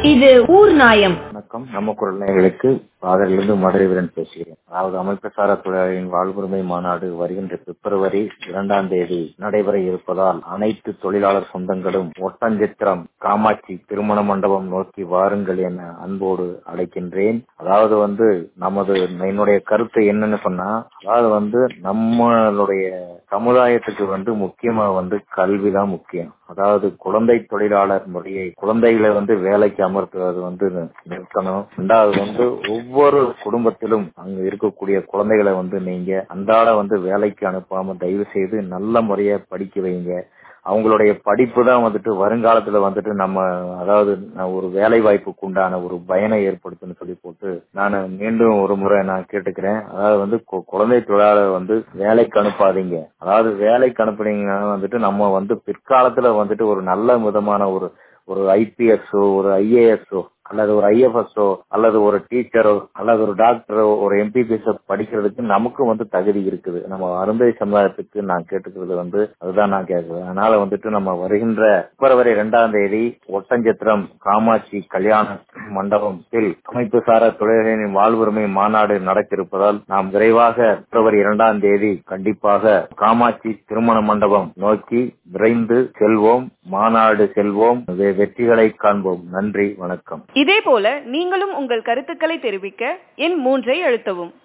இது ஊர் நாயம் வணக்கம் நம்ம குரல் நேயர்களுக்கு பாதரிலிருந்து மதுரை வீரன் பேசுகிறேன் அதாவது அமைப்பு சாரா தொழிலாளர்களின் வாழ்வுரிமை மாநாடு வருகின்ற பிப்ரவரி இரண்டாம் தேதி நடைபெற இருப்பதால் அனைத்து தொழிலாளர் சொந்தங்களும் ஒட்டஞ்சித்திரம் காமாட்சி திருமண மண்டபம் நோக்கி வாருங்கள் என அன்போடு அழைக்கின்றேன் அதாவது வந்து நமது என்னுடைய கருத்து என்னன்னு சொன்னா அதாவது வந்து நம்மளுடைய சமுதாயத்துக்கு வந்து முக்கியமா வந்து கல்விதான் முக்கியம் அதாவது குழந்தை தொழிலாளர் முறையை குழந்தைகளை வந்து வேலைக்கு அமர்த்துவது வந்து நிறுத்தணும் ரெண்டாவது வந்து ஒவ்வொரு குடும்பத்திலும் அங்க இருக்கக்கூடிய குழந்தைகளை வந்து நீங்க அன்றாட வந்து வேலைக்கு அனுப்பாம தயவு செய்து நல்ல முறைய படிக்க வைங்க அவங்களுடைய படிப்பு தான் வந்துட்டு வருங்காலத்துல வந்துட்டு நம்ம அதாவது ஒரு வேலை வாய்ப்புக்கு உண்டான ஒரு பயனை ஏற்படுத்துன்னு சொல்லி போட்டு நான் மீண்டும் ஒரு முறை நான் கேட்டுக்கிறேன் அதாவது வந்து குழந்தை தொழிலாளர் வந்து வேலைக்கு அனுப்பாதீங்க அதாவது வேலைக்கு அனுப்புனீங்கன்னா வந்துட்டு நம்ம வந்து பிற்காலத்துல வந்துட்டு ஒரு நல்ல விதமான ஒரு ஒரு ஐபிஎஸ்ஓ ஒரு ஐஏஎஸ்ஓ அல்லது ஒரு ஐஎஃப்எஸ்ஓ அல்லது ஒரு டீச்சரோ அல்லது ஒரு டாக்டரோ ஒரு எம்பிபிஎஸ் படிக்கிறதுக்கு நமக்கும் வந்து தகுதி இருக்குது நம்ம அருந்தை சமுதாயத்துக்கு நான் கேட்டுக்கிறது வந்து அதுதான் நான் கேட்கிறேன் அதனால வந்துட்டு நம்ம வருகின்ற பிப்ரவரி இரண்டாம் தேதி ஒட்டஞ்சத்திரம் காமாட்சி கல்யாண மண்டபத்தில் அமைப்பு சாரா தொழில்களின் வாழ்வுரிமை மாநாடு நடக்க இருப்பதால் நாம் விரைவாக பிப்ரவரி இரண்டாம் தேதி கண்டிப்பாக காமாட்சி திருமண மண்டபம் நோக்கி விரைந்து செல்வோம் மாநாடு செல்வோம் வெற்றிகளை காண்போம் நன்றி வணக்கம் இதே போல நீங்களும் உங்கள் கருத்துக்களை தெரிவிக்க எண் மூன்றை அழுத்தவும்